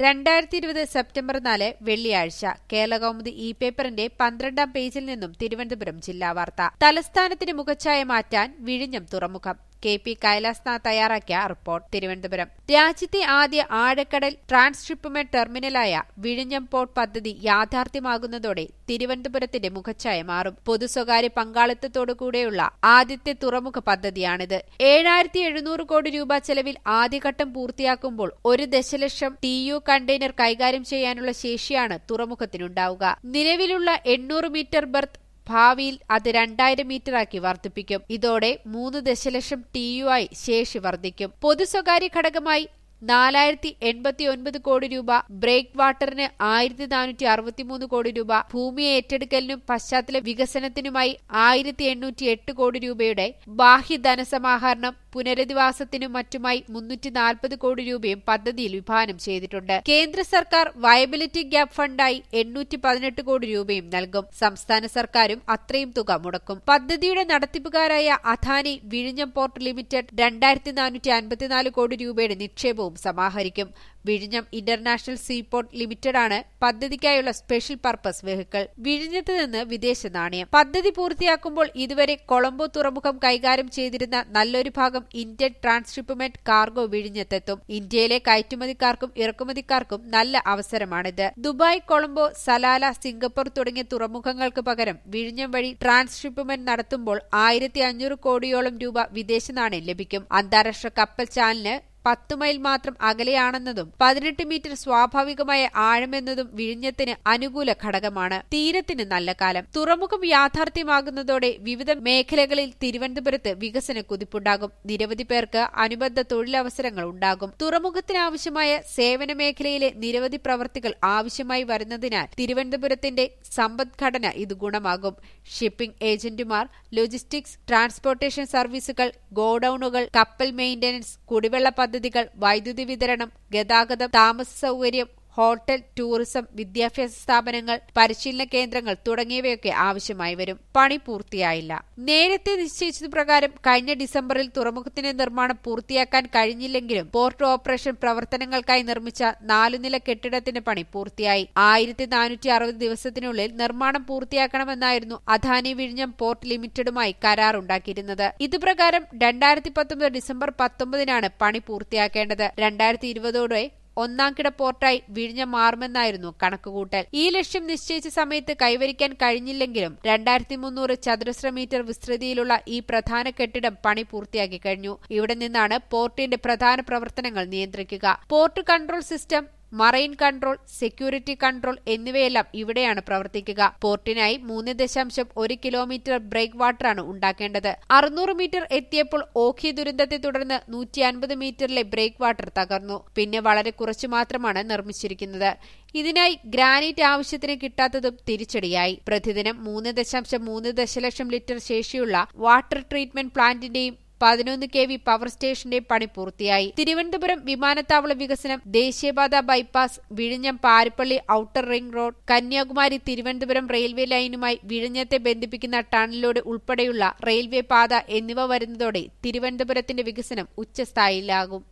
രണ്ടായിരത്തി ഇരുപത് സെപ്റ്റംബർ നാല് വെള്ളിയാഴ്ച കേരളകൗമുദി ഇ പേപ്പറിന്റെ പന്ത്രണ്ടാം പേജിൽ നിന്നും തിരുവനന്തപുരം ജില്ലാ വാർത്ത തലസ്ഥാനത്തിന് മുഖച്ഛായ മാറ്റാൻ വിഴിഞ്ഞം തുറമുഖം കെ പി കൈലാസ്നാഥ് തയ്യാറാക്കിയ റിപ്പോർട്ട് തിരുവനന്തപുരം രാജ്യത്തെ ആദ്യ ആഴക്കടൽ ട്രാൻസ്ഷിപ്മെന്റ് ടെർമിനലായ വിഴിഞ്ഞം പോർട്ട് പദ്ധതി യാഥാർത്ഥ്യമാകുന്നതോടെ തിരുവനന്തപുരത്തിന്റെ മുഖച്ഛായ മാറും പൊതു സ്വകാര്യ പങ്കാളിത്തത്തോടുകൂടെയുള്ള ആദ്യത്തെ തുറമുഖ പദ്ധതിയാണിത് ഏഴായിരത്തി എഴുന്നൂറ് കോടി രൂപ ചെലവിൽ ആദ്യഘട്ടം പൂർത്തിയാക്കുമ്പോൾ ഒരു ദശലക്ഷം ടി യു കണ്ടെയ്നർ കൈകാര്യം ചെയ്യാനുള്ള ശേഷിയാണ് തുറമുഖത്തിനുണ്ടാവുക നിലവിലുള്ള എണ്ണൂറ് മീറ്റർ ബർത്ത് ഭാവിയിൽ അത് രണ്ടായിരം മീറ്ററാക്കി വർദ്ധിപ്പിക്കും ഇതോടെ മൂന്ന് ദശലക്ഷം ടി യു ആയി ശേഷി വർദ്ധിക്കും പൊതു സ്വകാര്യ ഘടകമായി നാലായിരത്തി എൺപത്തി ഒൻപത് കോടി രൂപ ബ്രേക്ക് വാട്ടറിന് ആയിരത്തി നാനൂറ്റി അറുപത്തിമൂന്ന് കോടി രൂപ ഭൂമി ഏറ്റെടുക്കലിനും പശ്ചാത്തല വികസനത്തിനുമായി ആയിരത്തി എണ്ണൂറ്റി എട്ട് കോടി രൂപയുടെ ബാഹ്യ ധനസമാഹരണം പുനരധിവാസത്തിനും മറ്റുമായി മുന്നൂറ്റി നാൽപ്പത് കോടി രൂപയും പദ്ധതിയിൽ വിഭാവനം ചെയ്തിട്ടുണ്ട് കേന്ദ്ര സർക്കാർ വയബിലിറ്റി ഗ്യാപ് ഫണ്ടായി എണ്ണൂറ്റി പതിനെട്ട് കോടി രൂപയും നൽകും സംസ്ഥാന സർക്കാരും അത്രയും തുക മുടക്കും പദ്ധതിയുടെ നടത്തിപ്പുകാരായ അദാനി വിഴിഞ്ഞം പോർട്ട് ലിമിറ്റഡ് രണ്ടായിരത്തി നാനൂറ്റി അൻപത്തിനാല് കോടി രൂപയുടെ നിക്ഷേപവും സമാഹരിക്കും വിഴിഞ്ഞം ഇന്റർനാഷണൽ സീപോർട്ട് ലിമിറ്റഡാണ് പദ്ധതിക്കായുള്ള സ്പെഷ്യൽ പർപ്പസ് വെഹിക്കിൾ വിഴിഞ്ഞത്ത് നിന്ന് വിദേശ നാണയം പദ്ധതി പൂർത്തിയാക്കുമ്പോൾ ഇതുവരെ കൊളംബോ തുറമുഖം കൈകാര്യം ചെയ്തിരുന്ന നല്ലൊരു ഭാഗം ഇന്ത്യൻ ട്രാൻസ്ഷിപ്മെന്റ് കാർഗോ വിഴിഞ്ഞത്തെത്തും ഇന്ത്യയിലെ കയറ്റുമതിക്കാർക്കും ഇറക്കുമതിക്കാർക്കും നല്ല അവസരമാണിത് ദുബായ് കൊളംബോ സലാല സിംഗപ്പൂർ തുടങ്ങിയ തുറമുഖങ്ങൾക്ക് പകരം വിഴിഞ്ഞം വഴി ട്രാൻസ്ഷിപ്മെന്റ് നടത്തുമ്പോൾ ആയിരത്തി അഞ്ഞൂറ് കോടിയോളം രൂപ വിദേശ നാണയം ലഭിക്കും അന്താരാഷ്ട്ര കപ്പൽ ചാനലിന് പത്തു മൈൽ മാത്രം അകലെയാണെന്നതും പതിനെട്ട് മീറ്റർ സ്വാഭാവികമായ ആഴമെന്നതും വിഴിഞ്ഞത്തിന് അനുകൂല ഘടകമാണ് തീരത്തിന് നല്ല കാലം തുറമുഖം യാഥാർത്ഥ്യമാകുന്നതോടെ വിവിധ മേഖലകളിൽ തിരുവനന്തപുരത്ത് വികസന കുതിപ്പുണ്ടാകും നിരവധി പേർക്ക് അനുബന്ധ തൊഴിലവസരങ്ങൾ ഉണ്ടാകും തുറമുഖത്തിനാവശ്യമായ സേവന മേഖലയിലെ നിരവധി പ്രവർത്തികൾ ആവശ്യമായി വരുന്നതിനാൽ തിരുവനന്തപുരത്തിന്റെ സമ്പദ്ഘടന ഇത് ഗുണമാകും ഷിപ്പിംഗ് ഏജന്റുമാർ ലോജിസ്റ്റിക്സ് ട്രാൻസ്പോർട്ടേഷൻ സർവീസുകൾ ഗോഡൌണുകൾ കപ്പൽ മെയിന്റനൻസ് കുടിവെള്ള പദ്ധതികൾ വൈദ്യുതി വിതരണം ഗതാഗതം താമസ സൗകര്യം ഹോട്ടൽ ടൂറിസം വിദ്യാഭ്യാസ സ്ഥാപനങ്ങൾ പരിശീലന കേന്ദ്രങ്ങൾ തുടങ്ങിയവയൊക്കെ ആവശ്യമായി വരും പണി പൂർത്തിയായില്ല നേരത്തെ നിശ്ചയിച്ചത് പ്രകാരം കഴിഞ്ഞ ഡിസംബറിൽ തുറമുഖത്തിന്റെ നിർമ്മാണം പൂർത്തിയാക്കാൻ കഴിഞ്ഞില്ലെങ്കിലും പോർട്ട് ഓപ്പറേഷൻ പ്രവർത്തനങ്ങൾക്കായി നിർമ്മിച്ച നാലുനില കെട്ടിടത്തിന്റെ പണി പൂർത്തിയായി ആയിരത്തി നാനൂറ്റി അറുപത് ദിവസത്തിനുള്ളിൽ നിർമ്മാണം പൂർത്തിയാക്കണമെന്നായിരുന്നു അദാനി വിഴിഞ്ഞം പോർട്ട് ലിമിറ്റഡുമായി കരാറുണ്ടാക്കിയിരുന്നത് ഇതുപ്രകാരം രണ്ടായിരത്തി പത്തൊമ്പത് ഡിസംബർ പത്തൊമ്പതിനാണ് പണി പൂർത്തിയാക്കേണ്ടത് രണ്ടായിരത്തി ഇരുപതോടെ ഒന്നാം കിട പോർട്ടായി വിഴിഞ്ഞ മാറുമെന്നായിരുന്നു കണക്കുകൂട്ടൽ ഈ ലക്ഷ്യം നിശ്ചയിച്ച സമയത്ത് കൈവരിക്കാൻ കഴിഞ്ഞില്ലെങ്കിലും രണ്ടായിരത്തി മുന്നൂറ് ചതുരശ്ര മീറ്റർ വിസ്തൃതിയിലുള്ള ഈ പ്രധാന കെട്ടിടം പണി പൂർത്തിയാക്കി കഴിഞ്ഞു ഇവിടെ നിന്നാണ് പോർട്ടിന്റെ പ്രധാന പ്രവർത്തനങ്ങൾ നിയന്ത്രിക്കുക port control system marine control security control എന്നിവയെല്ലാം ഇവിടെയാണ് പ്രവർത്തിക്കുക പോർട്ടിനായി മൂന്ന് ദശാംശം ഒരു കിലോമീറ്റർ ബ്രേക്ക് വാട്ടറാണ് ഉണ്ടാക്കേണ്ടത് അറുന്നൂറ് മീറ്റർ എത്തിയപ്പോൾ ഓഖി ദുരന്തത്തെ തുടർന്ന് നൂറ്റി അൻപത് മീറ്ററിലെ ബ്രേക്ക് വാട്ടർ തകർന്നു പിന്നെ വളരെ കുറച്ചു മാത്രമാണ് നിർമ്മിച്ചിരിക്കുന്നത് ഇതിനായി ഗ്രാനൈറ്റ് ആവശ്യത്തിന് കിട്ടാത്തതും തിരിച്ചടിയായി പ്രതിദിനം മൂന്ന് ദശാംശം മൂന്ന് ദശലക്ഷം ലിറ്റർ ശേഷിയുള്ള വാട്ടർ ട്രീറ്റ്മെന്റ് പ്ലാന്റിന്റെയും പതിനൊന്ന് കെ വി പവർ സ്റ്റേഷന്റെ പണി പൂർത്തിയായി തിരുവനന്തപുരം വിമാനത്താവള വികസനം ദേശീയപാത ബൈപ്പാസ് വിഴിഞ്ഞം Parippally outer ring road Kanyakumari Thiruvananthapuram railway ലൈനുമായി വിഴിഞ്ഞത്തെ ബന്ധിപ്പിക്കുന്ന ടണലോട് ഉൾപ്പെടെയുള്ള റെയിൽവേ പാത എന്നിവ വരുന്നതോടെ തിരുവനന്തപുരത്തിന്റെ വികസനം ഉച്ചസ്ഥായിലാകും